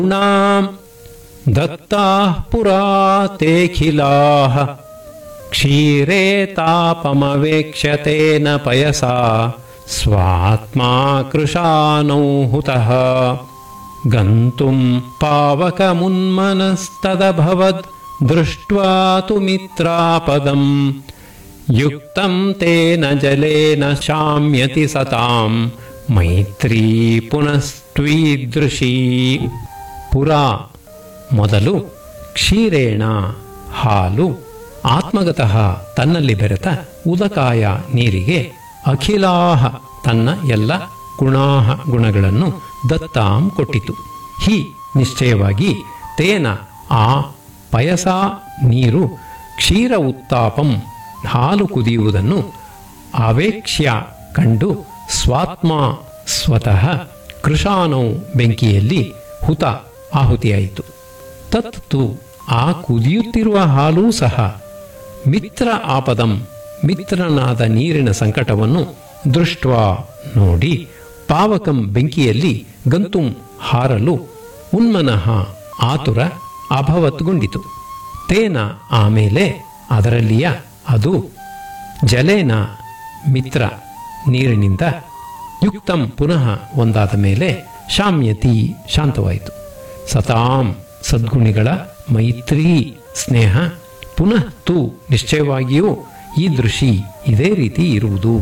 गुणाम् दत्ताः पुरा तेऽखिलाः क्षीरे तापमवेक्ष्यतेन पयसा स्वात्मा कृशानौ हुतः गन्तुं पावकमुन्मनस्तदभवद् दृष्ट्वा तु मित्रापदम् युक्तं तेन जलेन शाम्यति सतां ಮೈತ್ರೀ ಪುನಸ್ತ್ವೀದೃಶೀ ಪುರಾ ಮೊದಲು ಕ್ಷೀರೇಣ ಹಾಲು ಆತ್ಮಗತಃ ತನ್ನಲ್ಲಿ ಬೆರೆತ ಉದಕಾಯ ನೀರಿಗೆ ಅಖಿಲಾಹ ತನ್ನ ಎಲ್ಲ ಗುಣಾಹ ಗುಣಗಳನ್ನು ದತ್ತಾಂ ಕೊಟ್ಟಿತು ಹಿ ನಿಶ್ಚಯವಾಗಿ ತೇನ ಆ ಪಯಸ ನೀರು ಕ್ಷೀರ ಉತ್ತಾಪಂ ಹಾಲು ಕುದಿಯುವುದನ್ನು ಅವೇಕ್ಷ್ಯ ಕಂಡು ಸ್ವಾತ್ಮ ಸ್ವತಃ ಕೃಷಾನೌ ಬೆಂಕಿಯಲ್ಲಿ ಹುತ ಆಹುತಿಯಾಯಿತು ತತ್ತು ಆ ಕುದಿಯುತ್ತಿರುವ ಹಾಲೂ ಸಹ ಮಿತ್ರ ಆಪದಂ ಮಿತ್ರನಾದ ನೀರಿನ ಸಂಕಟವನ್ನು ದೃಷ್ಟ ನೋಡಿ ಪಾವಕಂ ಬೆಂಕಿಯಲ್ಲಿ ಗಂತುಂ ಹಾರಲು ಉನ್ಮನಃ ಆತುರ ಅಭವತ್ಗೊಂಡಿತು ತೇನ ಆಮೇಲೆ ಅದರಲ್ಲಿಯ ಅದು ಜಲೇನ ಮಿತ್ರ ನೀರಿನಿಂದ ಯುಕ್ತಂ ಪುನಃ ಒಂದಾದ ಮೇಲೆ ಶಾಮ್ಯತಿ ಶಾಂತವಾಯಿತು ಸತಾಂ ಸದ್ಗುಣಿಗಳ ಮೈತ್ರಿ ಸ್ನೇಹ ಪುನಃ ತು ನಿಶ್ಚಯವಾಗಿಯೂ ಈ ದೃಷಿ ಇದೇ ರೀತಿ ಇರುವುದು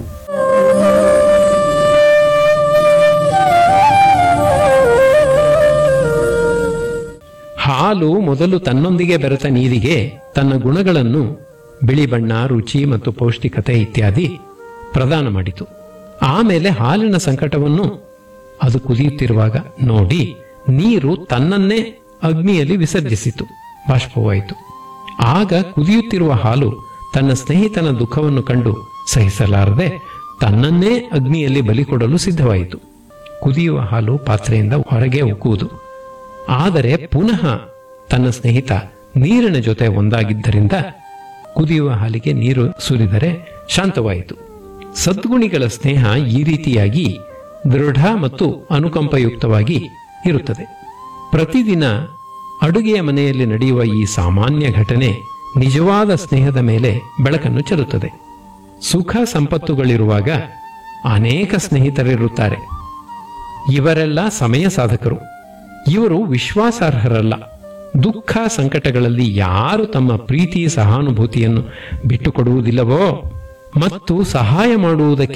ಹಾಲು ಮೊದಲು ತನ್ನೊಂದಿಗೆ ಬೆರೆತ ನೀರಿಗೆ ತನ್ನ ಗುಣಗಳನ್ನು ಬಿಳಿ ಬಣ್ಣ ರುಚಿ ಮತ್ತು ಪೌಷ್ಟಿಕತೆ ಇತ್ಯಾದಿ ಪ್ರದಾನ ಮಾಡಿತು ಆಮೇಲೆ ಹಾಲಿನ ಸಂಕಟವನ್ನು ಅದು ಕುದಿಯುತ್ತಿರುವಾಗ ನೋಡಿ ನೀರು ತನ್ನನ್ನೇ ಅಗ್ನಿಯಲ್ಲಿ ವಿಸರ್ಜಿಸಿತು ಬಾಷ್ಪವಾಯಿತು ಆಗ ಕುದಿಯುತ್ತಿರುವ ಹಾಲು ತನ್ನ ಸ್ನೇಹಿತನ ದುಃಖವನ್ನು ಕಂಡು ಸಹಿಸಲಾರದೆ ತನ್ನನ್ನೇ ಅಗ್ನಿಯಲ್ಲಿ ಬಲಿ ಕೊಡಲು ಸಿದ್ಧವಾಯಿತು ಕುದಿಯುವ ಹಾಲು ಪಾತ್ರೆಯಿಂದ ಹೊರಗೆ ಉಕ್ಕುವುದು ಆದರೆ ಪುನಃ ತನ್ನ ಸ್ನೇಹಿತ ನೀರಿನ ಜೊತೆ ಒಂದಾಗಿದ್ದರಿಂದ ಕುದಿಯುವ ಹಾಲಿಗೆ ನೀರು ಸುರಿದರೆ ಶಾಂತವಾಯಿತು ಸದ್ಗುಣಿಗಳ ಸ್ನೇಹ ಈ ರೀತಿಯಾಗಿ ದೃಢ ಮತ್ತು ಅನುಕಂಪಯುಕ್ತವಾಗಿ ಇರುತ್ತದೆ ಪ್ರತಿದಿನ ಅಡುಗೆಯ ಮನೆಯಲ್ಲಿ ನಡೆಯುವ ಈ ಸಾಮಾನ್ಯ ಘಟನೆ ನಿಜವಾದ ಸ್ನೇಹದ ಮೇಲೆ ಬೆಳಕನ್ನು ಚೆಲ್ಲುತ್ತದೆ ಸುಖ ಸಂಪತ್ತುಗಳಿರುವಾಗ ಅನೇಕ ಸ್ನೇಹಿತರಿರುತ್ತಾರೆ ಇವರೆಲ್ಲ ಸಮಯ ಸಾಧಕರು ಇವರು ವಿಶ್ವಾಸಾರ್ಹರಲ್ಲ ದುಃಖ ಸಂಕಟಗಳಲ್ಲಿ ಯಾರು ತಮ್ಮ ಪ್ರೀತಿ ಸಹಾನುಭೂತಿಯನ್ನು ಬಿಟ್ಟುಕೊಡುವುದಿಲ್ಲವೋ ಮತ್ತು ಸಹಾಯ ಮಾಡುವುದಕ್ಕೆ